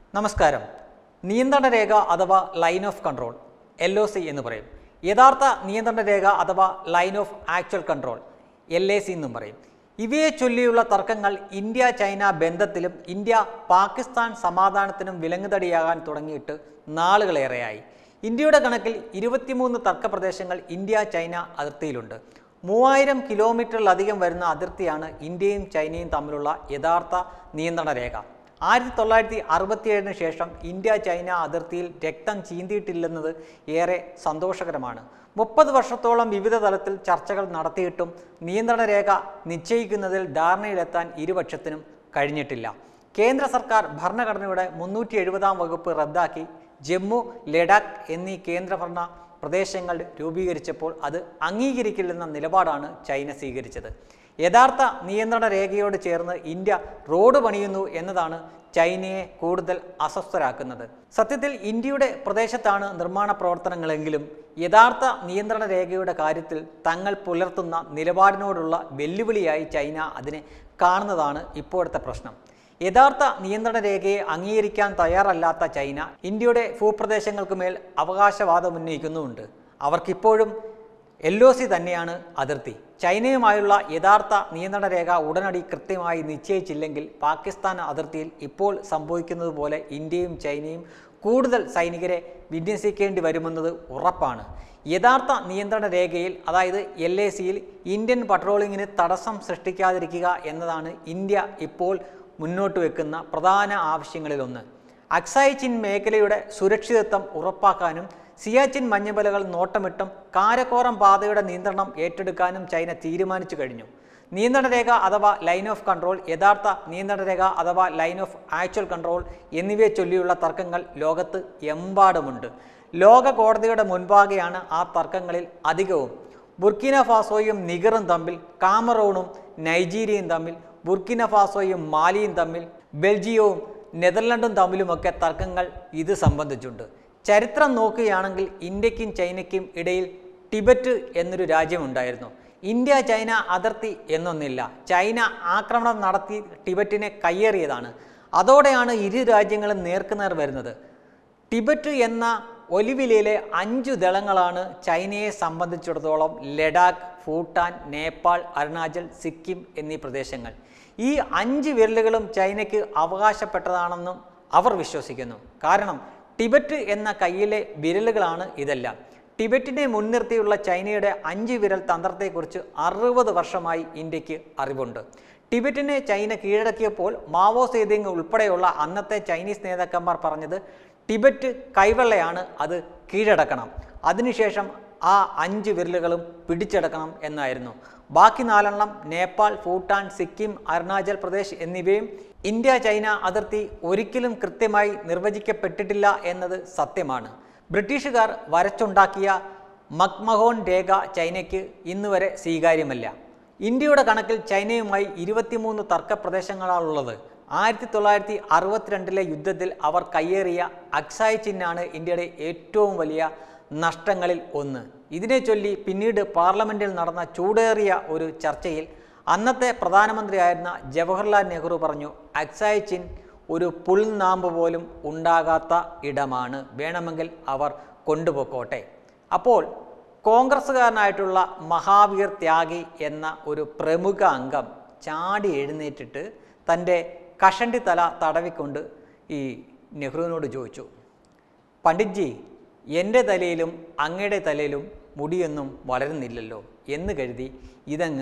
നമസ്കാരം നിയന്ത്രണ രേഖ അഥവാ line of control L O C എന്ന് പറയും യഥാർത്ഥ നിയന്ത്രണ രേഖ അഥവാ line of actual control L A C എന്നും പറയും ഇവയെ ചൊല്ലിയുള്ള തർക്കങ്ങൾ ഇന്ത്യ ചൈന ബന്ധത്തിലും ഇന്ത്യ പാകിസ്ഥാൻ സമാധാനത്തിനും വിലങ്ങുതടിയാകാൻ തുടങ്ങിയിട്ട് നാളുകളേറെയായി ഇന്ത്യയുടെ കണക്കിൽ ഇരുപത്തിമൂന്ന് തർക്ക പ്രദേശങ്ങൾ ഇന്ത്യ ചൈന അതിർത്തിയിലുണ്ട് മൂവായിരം കിലോമീറ്ററിലധികം വരുന്ന അതിർത്തിയാണ് ഇന്ത്യയും ചൈനയും തമ്മിലുള്ള യഥാർത്ഥ നിയന്ത്രണ രേഖ ആയിരത്തി തൊള്ളായിരത്തി അറുപത്തിയേഴിന് ശേഷം ഇന്ത്യ ചൈന അതിർത്തിയിൽ രക്തം ചീന്തിയിട്ടില്ലെന്നത് ഏറെ സന്തോഷകരമാണ് മുപ്പത് വർഷത്തോളം വിവിധ തലത്തിൽ ചർച്ചകൾ നടത്തിയിട്ടും നിയന്ത്രണ രേഖ നിശ്ചയിക്കുന്നതിൽ ധാരണയിലെത്താൻ ഇരുപക്ഷത്തിനും കഴിഞ്ഞിട്ടില്ല കേന്ദ്ര സർക്കാർ ഭരണഘടനയുടെ മുന്നൂറ്റി എഴുപതാം വകുപ്പ് റദ്ദാക്കി ജമ്മു ലഡാക്ക് എന്നീ കേന്ദ്രഭരണ പ്രദേശങ്ങൾ രൂപീകരിച്ചപ്പോൾ അത് അംഗീകരിക്കില്ലെന്ന നിലപാടാണ് ചൈന സ്വീകരിച്ചത് യഥാർത്ഥ നിയന്ത്രണ രേഖയോട് ചേർന്ന് ഇന്ത്യ റോഡ് പണിയുന്നു എന്നതാണ് ചൈനയെ കൂടുതൽ അസ്വസ്ഥരാക്കുന്നത് സത്യത്തിൽ ഇന്ത്യയുടെ പ്രദേശത്താണ് നിർമ്മാണ പ്രവർത്തനങ്ങളെങ്കിലും യഥാർത്ഥ നിയന്ത്രണ രേഖയുടെ കാര്യത്തിൽ തങ്ങൾ പുലർത്തുന്ന നിലപാടിനോടുള്ള വെല്ലുവിളിയായി ചൈന അതിനെ കാണുന്നതാണ് ഇപ്പോഴത്തെ പ്രശ്നം യഥാർത്ഥ നിയന്ത്രണ രേഖയെ അംഗീകരിക്കാൻ തയ്യാറല്ലാത്ത ചൈന ഇന്ത്യയുടെ ഭൂപ്രദേശങ്ങൾക്ക് മേൽ അവകാശവാദം ഉന്നയിക്കുന്നുമുണ്ട് അവർക്കിപ്പോഴും എൽ ഒ സി തന്നെയാണ് അതിർത്തി ചൈനയുമായുള്ള യഥാർത്ഥ നിയന്ത്രണ രേഖ ഉടനടി കൃത്യമായി നിശ്ചയിച്ചില്ലെങ്കിൽ പാകിസ്ഥാൻ അതിർത്തിയിൽ ഇപ്പോൾ സംഭവിക്കുന്നത് പോലെ ഇന്ത്യയും ചൈനയും കൂടുതൽ സൈനികരെ വിന്യസിക്കേണ്ടി വരുമെന്നത് ഉറപ്പാണ് യഥാർത്ഥ നിയന്ത്രണ രേഖയിൽ അതായത് എൽ എ സിയിൽ ഇന്ത്യൻ പട്രോളിങ്ങിന് തടസ്സം സൃഷ്ടിക്കാതിരിക്കുക എന്നതാണ് ഇന്ത്യ ഇപ്പോൾ മുന്നോട്ട് വെക്കുന്ന പ്രധാന ആവശ്യങ്ങളിലൊന്ന് അക്സായ് ചിൻ മേഖലയുടെ സുരക്ഷിതത്വം ഉറപ്പാക്കാനും സിയാച്ചിൻ മഞ്ഞുമലകൾ നോട്ടമിട്ടും കാരക്കോറം പാതയുടെ നിയന്ത്രണം ഏറ്റെടുക്കാനും ചൈന തീരുമാനിച്ചു കഴിഞ്ഞു നിയന്ത്രണ രേഖ അഥവാ ലൈൻ ഓഫ് കൺട്രോൾ യഥാർത്ഥ നിയന്ത്രണ രേഖ അഥവാ ലൈൻ ഓഫ് ആക്ച്വൽ കൺട്രോൾ എന്നിവയെ ചൊല്ലിയുള്ള തർക്കങ്ങൾ ലോകത്ത് എമ്പാടുമുണ്ട് ലോക കോടതിയുടെ മുൻപാകെയാണ് ആ തർക്കങ്ങളിൽ അധികവും ബുർക്കിന ഫാസോയും നിഗറും തമ്മിൽ കാമറൂണും നൈജീരിയയും തമ്മിൽ ബുർക്കിന ഫാസോയും മാലിയും തമ്മിൽ ബെൽജിയവും നെതർലൻഡും തമ്മിലുമൊക്കെ തർക്കങ്ങൾ ഇത് സംബന്ധിച്ചുണ്ട് ചരിത്രം നോക്കുകയാണെങ്കിൽ ഇന്ത്യക്കും ചൈനയ്ക്കും ഇടയിൽ ടിബറ്റ് എന്നൊരു രാജ്യമുണ്ടായിരുന്നു ഇന്ത്യ ചൈന അതിർത്തി എന്നൊന്നില്ല ചൈന ആക്രമണം നടത്തി ടിബറ്റിനെ കയ്യേറിയതാണ് അതോടെയാണ് ഇരു രാജ്യങ്ങളും നേർക്കുനേർ വരുന്നത് ടിബറ്റ് എന്ന ഒലിവിലയിലെ അഞ്ചു ദളങ്ങളാണ് ചൈനയെ സംബന്ധിച്ചിടത്തോളം ലഡാക്ക് ഭൂട്ടാൻ നേപ്പാൾ അരുണാചൽ സിക്കിം എന്നീ പ്രദേശങ്ങൾ ഈ അഞ്ച് വിരലുകളും ചൈനയ്ക്ക് അവകാശപ്പെട്ടതാണെന്നും അവർ വിശ്വസിക്കുന്നു കാരണം ടിബറ്റ് എന്ന കയ്യിലെ വിരലുകളാണ് ഇതെല്ലാം ടിബറ്റിനെ മുൻനിർത്തിയുള്ള ചൈനയുടെ അഞ്ച് വിരൽ തന്ത്രത്തെക്കുറിച്ച് അറുപത് വർഷമായി ഇന്ത്യക്ക് അറിവുണ്ട് ടിബറ്റിനെ ചൈന കീഴടക്കിയപ്പോൾ മാവോ സേതിങ് ഉൾപ്പെടെയുള്ള അന്നത്തെ ചൈനീസ് നേതാക്കന്മാർ പറഞ്ഞത് ടിബറ്റ് കൈവെള്ളയാണ് അത് കീഴടക്കണം അതിനുശേഷം ആ അഞ്ച് വിരലുകളും പിടിച്ചെടുക്കണം എന്നായിരുന്നു ബാക്കി നാലെണ്ണം നേപ്പാൾ ഭൂട്ടാൻ സിക്കിം അരുണാചൽ പ്രദേശ് എന്നിവയും ഇന്ത്യ ചൈന അതിർത്തി ഒരിക്കലും കൃത്യമായി നിർവചിക്കപ്പെട്ടിട്ടില്ല എന്നത് സത്യമാണ് ബ്രിട്ടീഷുകാർ വരച്ചുണ്ടാക്കിയ മക്മഹോൺ രേഖ ചൈനയ്ക്ക് ഇന്നുവരെ സ്വീകാര്യമല്ല ഇന്ത്യയുടെ കണക്കിൽ ചൈനയുമായി ഇരുപത്തിമൂന്ന് തർക്ക പ്രദേശങ്ങളാണുള്ളത് ആയിരത്തി തൊള്ളായിരത്തി അറുപത്തിരണ്ടിലെ യുദ്ധത്തിൽ അവർ കയ്യേറിയ അക്സായ് ചിന്നാണ് ഇന്ത്യയുടെ ഏറ്റവും വലിയ നഷ്ടങ്ങളിൽ ഒന്ന് ഇതിനെ ചൊല്ലി പിന്നീട് പാർലമെൻറ്റിൽ നടന്ന ചൂടേറിയ ഒരു ചർച്ചയിൽ അന്നത്തെ പ്രധാനമന്ത്രിയായിരുന്ന ജവഹർലാൽ നെഹ്റു പറഞ്ഞു അക്സായ് ചിൻ ഒരു പുൽനാമ്പ് പോലും ഉണ്ടാകാത്ത ഇടമാണ് വേണമെങ്കിൽ അവർ കൊണ്ടുപോക്കോട്ടെ അപ്പോൾ കോൺഗ്രസ്സുകാരനായിട്ടുള്ള മഹാവീർ ത്യാഗി എന്ന ഒരു പ്രമുഖ അംഗം ചാടി എഴുന്നേറ്റിട്ട് തൻ്റെ കഷണ്ടി തല തടവിക്കൊണ്ട് ഈ നെഹ്റുവിനോട് ചോദിച്ചു പണ്ഡിറ്റ്ജി എൻ്റെ തലയിലും അങ്ങയുടെ തലയിലും മുടിയൊന്നും വളരുന്നില്ലല്ലോ എന്ന് കരുതി ഇതങ്ങ്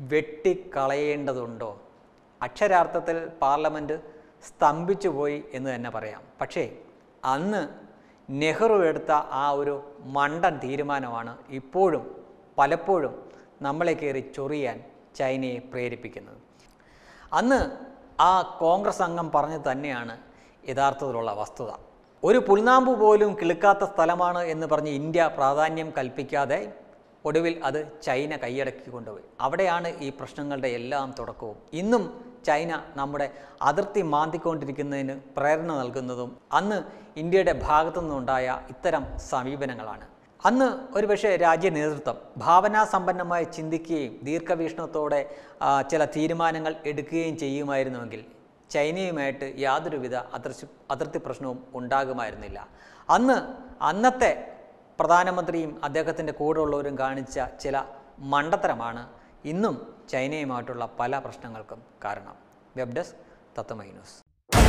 വെട്ടിക്കളയേണ്ടതുണ്ടോ അക്ഷരാർത്ഥത്തിൽ പാർലമെൻറ്റ് സ്തംഭിച്ചു പോയി എന്ന് തന്നെ പറയാം പക്ഷേ അന്ന് നെഹ്റു എടുത്ത ആ ഒരു മണ്ടൻ തീരുമാനമാണ് ഇപ്പോഴും പലപ്പോഴും നമ്മളെ കയറി ചൊറിയാൻ ചൈനയെ പ്രേരിപ്പിക്കുന്നത് അന്ന് ആ കോൺഗ്രസ് അംഗം പറഞ്ഞു തന്നെയാണ് യഥാർത്ഥത്തിലുള്ള വസ്തുത ഒരു പുൽനാമ്പ് പോലും കിളുക്കാത്ത സ്ഥലമാണ് എന്ന് പറഞ്ഞ് ഇന്ത്യ പ്രാധാന്യം കൽപ്പിക്കാതെ ഒടുവിൽ അത് ചൈന കൈയടക്കി കൊണ്ടുപോയി അവിടെയാണ് ഈ പ്രശ്നങ്ങളുടെ എല്ലാം തുടക്കവും ഇന്നും ചൈന നമ്മുടെ അതിർത്തി മാന്തിക്കൊണ്ടിരിക്കുന്നതിന് പ്രേരണ നൽകുന്നതും അന്ന് ഇന്ത്യയുടെ ഭാഗത്തു നിന്നുണ്ടായ ഇത്തരം സമീപനങ്ങളാണ് അന്ന് ഒരുപക്ഷെ രാജ്യ നേതൃത്വം ഭാവനാസമ്പന്നമായി ചിന്തിക്കുകയും ദീർഘവീക്ഷണത്തോടെ ആ, ചില തീരുമാനങ്ങൾ എടുക്കുകയും ചെയ്യുമായിരുന്നുവെങ്കിൽ ചൈനയുമായിട്ട് യാതൊരുവിധ അതിർത്തി അതിർത്തി പ്രശ്നവും ഉണ്ടാകുമായിരുന്നില്ല അന്ന് അന്നത്തെ പ്രധാനമന്ത്രിയും അദ്ദേഹത്തിൻ്റെ കൂടെയുള്ളവരും കാണിച്ച ചില മണ്ടത്തരമാണ് ഇന്നും ചൈനയുമായിട്ടുള്ള പല പ്രശ്നങ്ങൾക്കും കാരണം web desk Tatwamayi news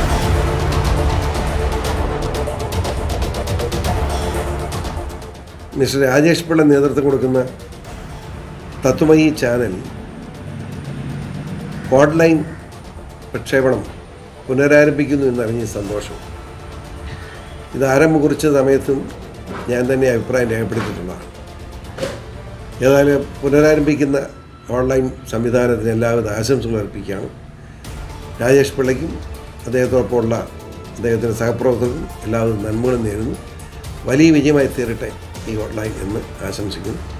mister Rajesh Pillai നേതൃത്വം കൊടുക്കുന്ന തത്വമയി ചാനൽ ഓൺലൈൻ പ്രക്ഷേപണം പുനരാരംഭിക്കുന്നു എന്നറിഞ്ഞ സന്തോഷം ഇത് ആരംഭം കുറിച്ച സമയത്തും ഞാൻ തന്നെ അഭിപ്രായം രേഖപ്പെടുത്തിയിട്ടുള്ളതാണ് ഏതായാലും പുനരാരംഭിക്കുന്ന ഓൺലൈൻ സംവിധാനത്തിന് എല്ലാവിധ ആശംസകൾ അർപ്പിക്കുകയാണ് രാജേഷ് പിള്ളയ്ക്കും അദ്ദേഹത്തോടൊപ്പമുള്ള അദ്ദേഹത്തിൻ്റെ സഹപ്രവർത്തകർക്കും എല്ലാവിധ നന്മകളും നേരുന്നു വലിയ വിജയമായി തീരട്ടെ ഈ ഓൺലൈൻ എന്ന് ആശംസിക്കുന്നു